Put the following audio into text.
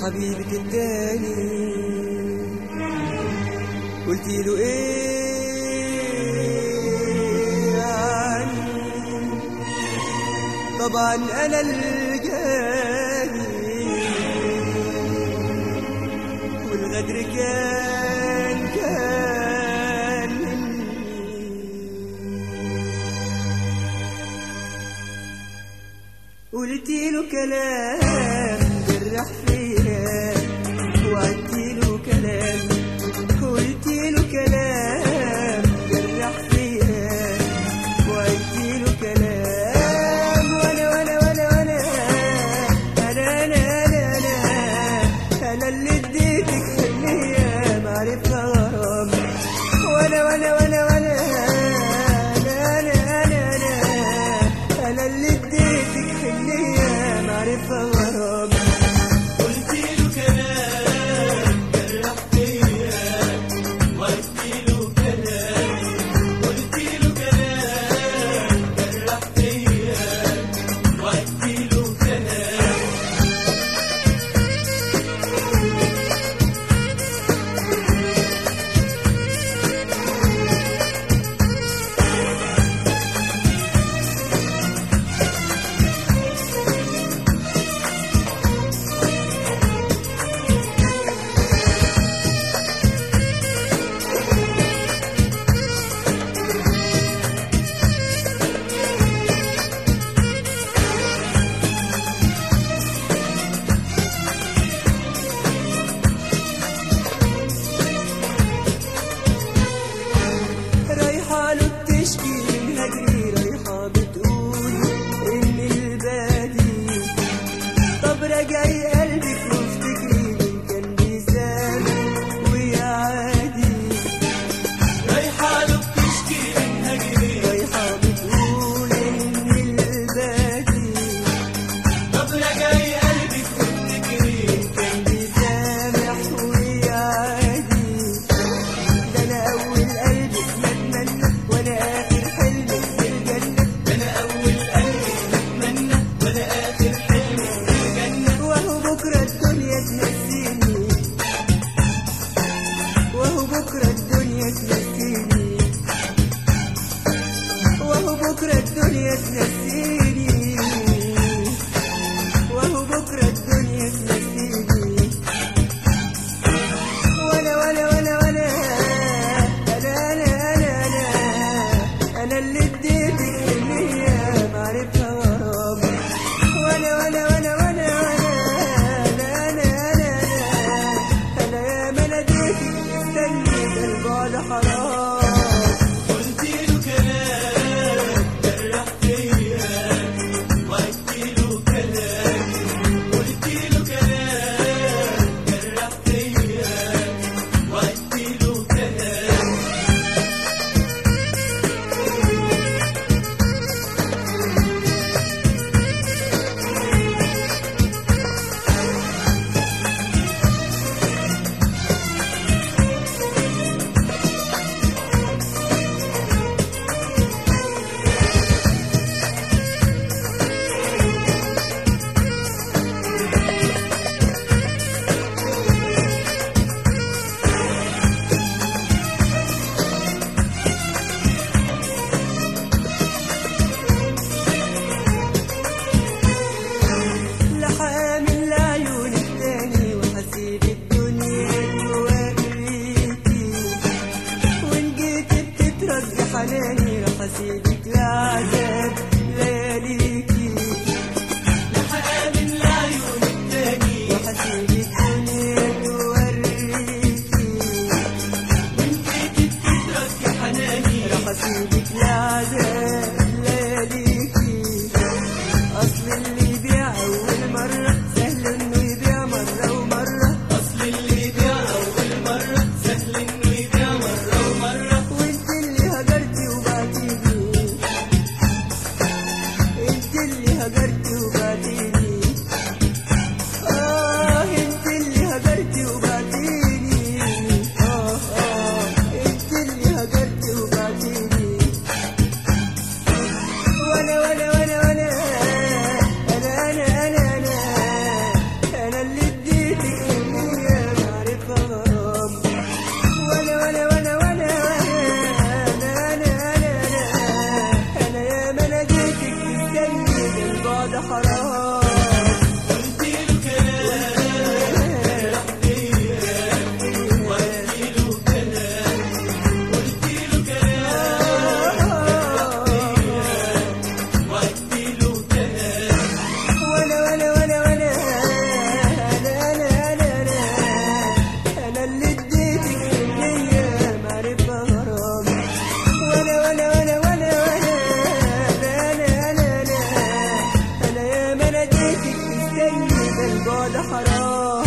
حبيبك التاني قلت له ايه عني طبعا انا الجاني والغدر كان كان مني قلت له كلام جرح فيا وعدت له كلام قلت له كلام جرح فيا وعدت له كلام وانا وانا وانا وانا انا انا انا انا انا اللي اديتك حنيه معرفه غرام وانا وانا وانا وانا انا انا انا انا انا اللي اديتك حنيه معرفه غرام قلت له كلام جرح فيا وقلت له كلام قلت له كلام جرح فيا وقلت له كلام رايحة له بتشكي من هجري رايحة بتقول إن البادي طب راجعي قلبك وافتكري مين كان بيسامح ويا عادي رايحة له بتشكي من هجري رايحة بتقول إن البادي طب رجعي قلبك وافتكري كان بيسامح ويا عادي ده أنا أول قلبك بتمنى وأنا آخر حلمك في الجنة انا اول قلبي بتمنى وانا اخر حلمي في الجنة وهو بكرة الدنيا تنسيني وهو بكرة الدنيا تنسيني وهو بكرة الدنيا تنسيني وهو بكرة الدنيا تنسيني وانا وانا وانا وانا انا انا انا انا انا اللي اديتك حنية معرفة غرام وانا وانا وانا وانا وانا انا انا انا انا انا يا ما ناديتك استني ده البعد حرام قلت له كلام جرح فيا البعد حرام قلتيله كلام وقتيله كلام قلتيله كلام وقتيله كلام وانا وانا وانا وانا انا انا انا انا انا اللي اديتك الدنيا معرفة غرامي وانا وانا وانا وانا وانا انا انا انا انا انا يا ما ناديتك تستني ده البعد حرام